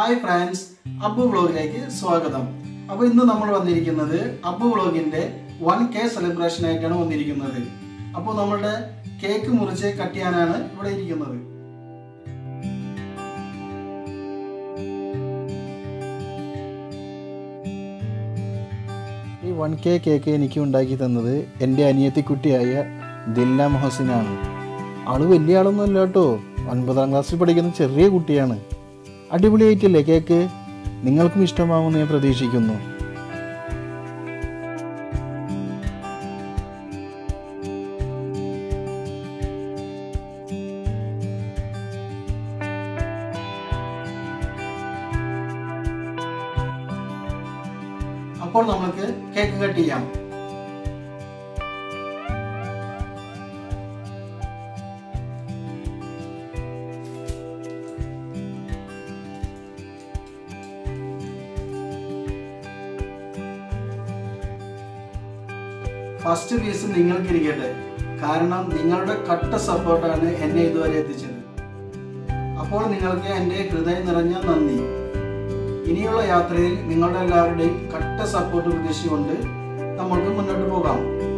hi friends Abu വ്ളോഗിലേക്ക് സ്വാഗതം അപ്പോൾ ഇന്ന് നമ്മൾ വന്നിരിക്കുന്നത് അബു വ്ളോഗിന്റെ വൺ കെ സെലിബ്രേഷൻ ആയിട്ടാണ് വന്നിരിക്കുന്നത് അപ്പോൾ നമ്മളുടെ കേക്ക് മുറിച്ച് കട്ട് ചെയ്യാനാണ് ഇവിടെ ഇരിക്കുന്നത് ഈ വൺ കെ കേക്ക് എനിക്ക് ഉണ്ടാക്കി തന്നത് എൻ്റെ അനിയത്തിക്കുട്ടിയായ ദില്ല മൊഹസിനാണ് ആള് വലിയ ആളൊന്നും അല്ല കേട്ടോ ഒൻപതാം ക്ലാസ്സിൽ പഠിക്കുന്ന ചെറിയ കുട്ടിയാണ് അടിപൊളിയായിട്ടില്ലേ കേക്ക് നിങ്ങൾക്കും ഇഷ്ടമാവുമെന്ന് ഞാൻ പ്രതീക്ഷിക്കുന്നു അപ്പോൾ നമുക്ക് കേക്ക് കട്ട് ചെയ്യാം ഫസ്റ്റ് പീസ് നിങ്ങൾക്ക് ഇരിക്കട്ടെ കാരണം നിങ്ങളുടെ കട്ട സപ്പോർട്ടാണ് എന്നെ ഇതുവരെ എത്തിച്ചത് അപ്പോൾ നിങ്ങൾക്ക് എൻ്റെ ഹൃദയം നിറഞ്ഞ നന്ദി ഇനിയുള്ള യാത്രയിൽ നിങ്ങളുടെ എല്ലാവരുടെയും കട്ട സപ്പോർട്ട് പ്രതീക്ഷിച്ചുകൊണ്ട് നമ്മൾക്ക് മുന്നോട്ട് പോകാം